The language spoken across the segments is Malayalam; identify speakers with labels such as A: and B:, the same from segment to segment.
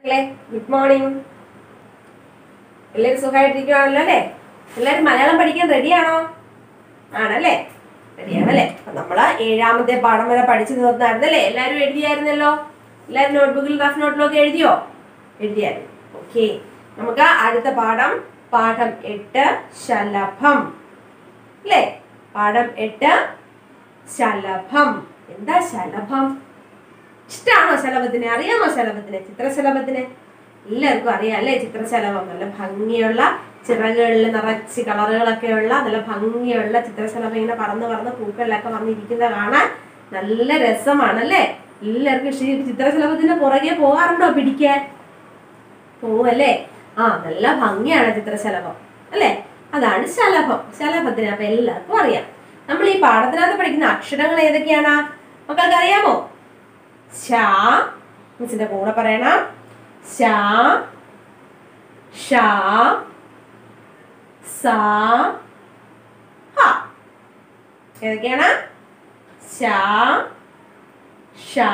A: മക്കളെ ഗുഡ് മോർണിംഗ് എല്ലാവരും സുഖമായിട്ടിരിക്കുവാണല്ലോ അല്ലേ എല്ലാവരും മലയാളം പഠിക്കാൻ റെഡിയാണോ ആണല്ലേ റെഡിയാണല്ലേ അപ്പൊ നമ്മള് ഏഴാമത്തെ പാഠം വരെ പഠിച്ചു തീർന്നായിരുന്നല്ലേ എല്ലാവരും എഴുതിയായിരുന്നല്ലോ എല്ലാവരും നോട്ട്ബുക്കിൽ റഫ് നോട്ടിലൊക്കെ എഴുതിയോ എഴുതിയായിരുന്നു ഓക്കെ നമുക്ക് അടുത്ത പാഠം പാഠം എട്ട് ശലഭം അല്ലേ പാഠം എട്ട് ശലഭം എന്താ ശലഭം ഇഷ്ടമാണോ ശലഭത്തിനെ അറിയാമോ ശലഭത്തിനെ ചിത്രശലഭത്തിനെ എല്ലാവർക്കും അറിയാം അല്ലേ ചിത്രശലഭം നല്ല ഭംഗിയുള്ള ചിറകുകളിൽ നിറച്ച് കളറുകളൊക്കെ ഉള്ള നല്ല ഭംഗിയുള്ള ചിത്രശലഭം ഇങ്ങനെ പറന്ന് പറന്ന് പൂക്കളിലൊക്കെ വന്നിരിക്കുന്ന കാണാൻ നല്ല രസമാണ് അല്ലേ എല്ലാവർക്കും ഇഷ്ടം ഈ ചിത്രശലഭത്തിന്റെ പുറകെ പോകാറുണ്ടോ പിടിക്കാൻ പോവല്ലേ ആ നല്ല ഭംഗിയാണ് ചിത്രശലഭം അല്ലേ അതാണ് ശലഭം ശലഭത്തിന് അപ്പൊ എല്ലാവർക്കും അറിയാം നമ്മൾ ഈ പാഠത്തിനകത്ത് പഠിക്കുന്ന അക്ഷരങ്ങൾ ഏതൊക്കെയാണ് മക്കൾക്ക് അറിയാമോ ശ മിസ്സിന്റെ കൂടെ പറയണം ശ ഷ സ ഹ ഏതൊക്കെയാണ് ശ ഷ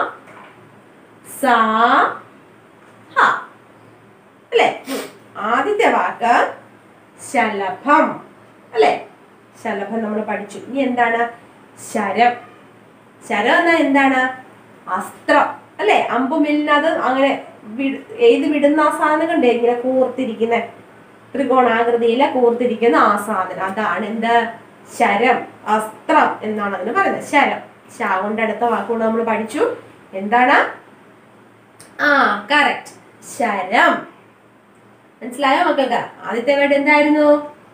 A: സ ഹ അല്ലേ ആദ്യത്തെ വാക്ക് ശലഭം അല്ലേ ശലഭം നമ്മൾ പഠിച്ചു ഇനി എന്താണ് ശരം ശരം എന്നാൽ എന്താണ് അസ്ത്രം അല്ലെ അമ്പുമില്ലാതെ അങ്ങനെ വിട്- എഴുതി വിടുന്ന ആ സാധനം കണ്ടേ ഇങ്ങനെ കൂർത്തിരിക്കുന്ന ത്രികോണാകൃതിയിലെ കൂർത്തിരിക്കുന്ന ആ സാധനം അതാണ് എന്ത് ശരം അസ്ത്രം എന്നാണ് അതിന് പറയുന്നത് ശരം ശ കൊണ്ട് അടുത്ത വാക്കുകൊണ്ട് നമ്മൾ പഠിച്ചു എന്താണ് ആ കറക്റ്റ് ശരം മനസ്സിലായോ മക്കൾക്ക് ആദ്യത്തെ വേർഡ് എന്തായിരുന്നു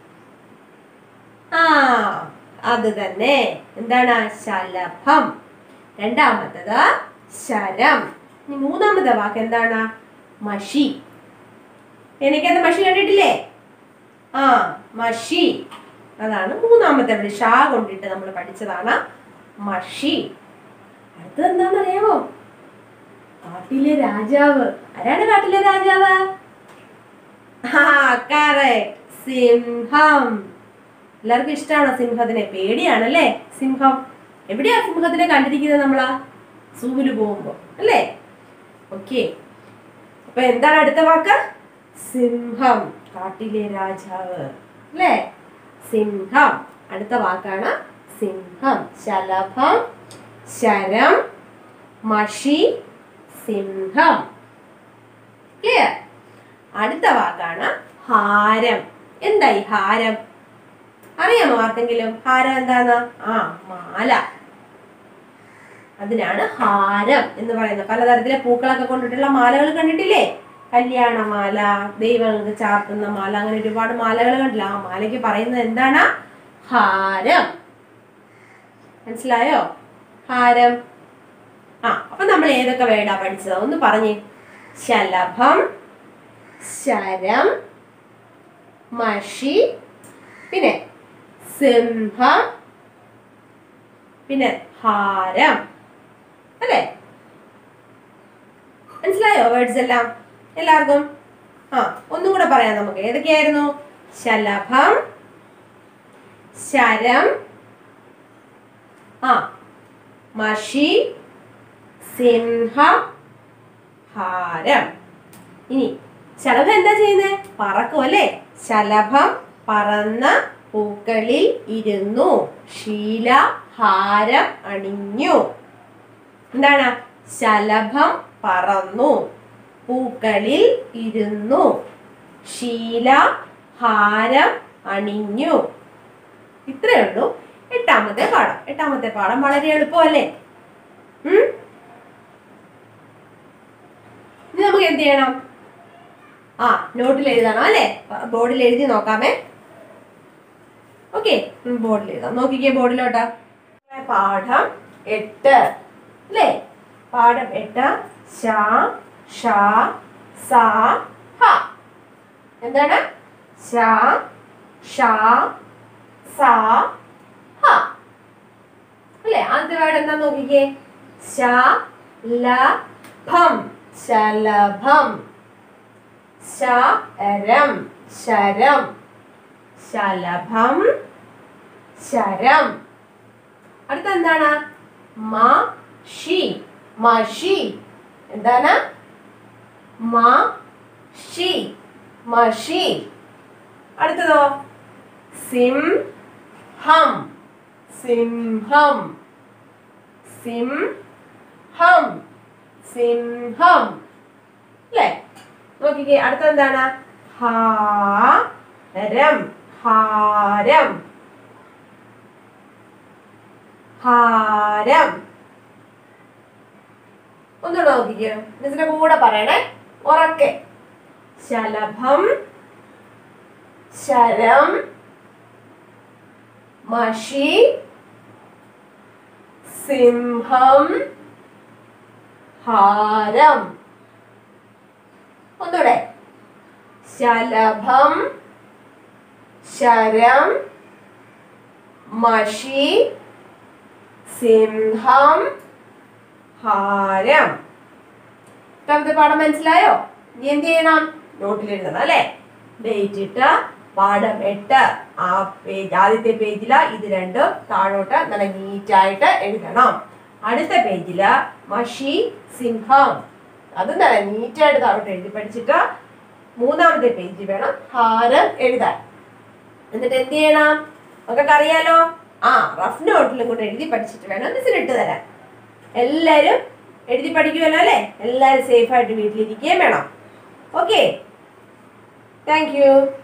A: ആ അത് തന്നെ എന്താണ് ശലഭം രണ്ടാമത്തത് ശരം ഇനി മൂന്നാമത്തെ വാക്ക് എന്താണ് മഷി എനിക്കത് മഷി കണ്ടിട്ടില്ലേ ആ മഷി അതാണ് മൂന്നാമത്തെ വിളി ഷാ കൊണ്ടിട്ട് നമ്മൾ പഠിച്ചതാണ് മഷി അടുത്തത് എന്താണെന്ന് അറിയാമോ കാട്ടിലെ രാജാവ് ആരാണ് കാട്ടിലെ രാജാവ് ആ കറക്റ്റ് സിംഹം എല്ലാവർക്കും ഇഷ്ടമാണോ സിംഹത്തിനെ പേടിയാണല്ലേ സിംഹം എവിടെയാ സിംഹത്തിനെ കണ്ടിരിക്കുന്നത് നമ്മളാ സൂവില് പോകുമ്പോ അല്ലേ ഓക്കെ അപ്പൊ എന്താണ് അടുത്ത വാക്ക് സിംഹം കാട്ടിലെ രാജാവ് അല്ലേ സിംഹം അടുത്ത വാക്കാണ് സിംഹം ശലഭം ശരം മഷി സിംഹം ക്ലിയർ അടുത്ത വാക്കാണ് ഹാരം എന്തായി ഹാരം അറിയാമോ ആർക്കെങ്കിലും ഹാരം എന്താന്ന് ആ മാല അതിനാണ് ഹാരം എന്ന് പറയുന്നത് പലതരത്തിലെ പൂക്കളൊക്കെ കൊണ്ടിട്ടുള്ള മാലകൾ കണ്ടിട്ടില്ലേ കല്യാണമാല ദൈവങ്ങൾക്ക് ചാർത്തുന്ന മാല അങ്ങനെ ഒരുപാട് മാലകൾ കണ്ടില്ല ആ മാലയ്ക്ക് പറയുന്നത് എന്താണ് ഹാരം മനസ്സിലായോ ഹാരം ആ അപ്പൊ നമ്മൾ ഏതൊക്കെ വേടാ പഠിച്ചത് ഒന്ന് പറഞ്ഞേ ശലഭം ശരം മഷി പിന്നെ സിംഹം പിന്നെ ഹാരം അല്ലേ മനസ്സിലായോ വേർഡ്സ് എല്ലാം എല്ലാവർക്കും ആ ഒന്നും കൂടെ പറയാം നമുക്ക് ഏതൊക്കെയായിരുന്നു ശലഭം ശരം ആ മഷി സിംഹം ഹാരം ഇനി ശലഭം എന്താ ചെയ്യുന്നത് പറക്കും അല്ലേ ശലഭം പറന്ന് പൂക്കളിൽ ഇരുന്നു ശീല ഹാരം അണിഞ്ഞു എന്താണ് ശലഭം പറന്നു പൂക്കളിൽ ഇരുന്നു ശീല ഹാരം അണിഞ്ഞു ഇത്രയേ ഉള്ളൂ എട്ടാമത്തെ പാഠം എട്ടാമത്തെ പാഠം വളരെ എളുപ്പമല്ലേ ഉം ഇനി നമുക്ക് എന്ത് ചെയ്യണം ആ നോട്ടിൽ എഴുതണം അല്ലേ ബോർഡിൽ എഴുതി നോക്കാമേ ഓക്കെ ബോർഡിൽ എഴുതാം നോക്കിക്കേ ബോർഡിലോട്ടാ പാഠം എട്ട് അല്ലേ പാഠം എട്ട് ശ ഷ സ ഹ എന്താണ് ശ ഷ സ ഹ അല്ലേ ആദ്യത്തെ വേർഡ് എന്താ നോക്കിക്കേ ശ ല ഭം ശലഭം ശരം ശരം ശലഭം ശരം അടുത്ത എന്താണ് മഷി മഷി എന്താണ് മ ഷി മഷി അടുത്തതോ സിം ഹം സിംഹം സിം ഹം സിംഹം അല്ലേ നോക്കിക്കേ അടുത്ത എന്താണ് ഹാരം ഹാരം ഹാരം ഒന്നുകൂടെ നോക്കിക്കോ മിസ്സിന്റെ കൂടെ പറയണേ ഉറക്കെ ശലഭം ശരം മഷി സിംഹം ഹാരം ഒന്നുകൂടെ ശലഭം ശരം മഷി സിംഹം ഹാരം ഇത്തരത്തെ പാഠം മനസ്സിലായോ ഇനി എന്ത് ചെയ്യണം നോട്ടിൽ എഴുതണം അല്ലേ ഡേറ്റ് ഇട്ട് പാഠം എട്ട് ആ പേജ് ആദ്യത്തെ പേജില് ഇത് രണ്ടും താഴോട്ട് നല്ല നീറ്റായിട്ട് എഴുതണം അടുത്ത പേജില് മഷി സിംഹം അത് നല്ല നീറ്റായിട്ട് താഴോട്ട് എഴുതി പഠിച്ചിട്ട് മൂന്നാമത്തെ പേജിൽ വേണം ഹാരം എഴുതാൻ എന്നിട്ട് എന്ത് ചെയ്യണം നമുക്കൊക്കെ അറിയാലോ ആ റഫ് നോട്ടിലും കൂടെ എഴുതി പഠിച്ചിട്ട് വേണം മിസ്സിന് ഇട്ട് തരാൻ എല്ലാവരും എഴുതി പഠിക്കുമല്ലോ അല്ലേ എല്ലാവരും സേഫായിട്ട് വീട്ടിലിരിക്കുകയും വേണം ഓക്കെ താങ്ക് യു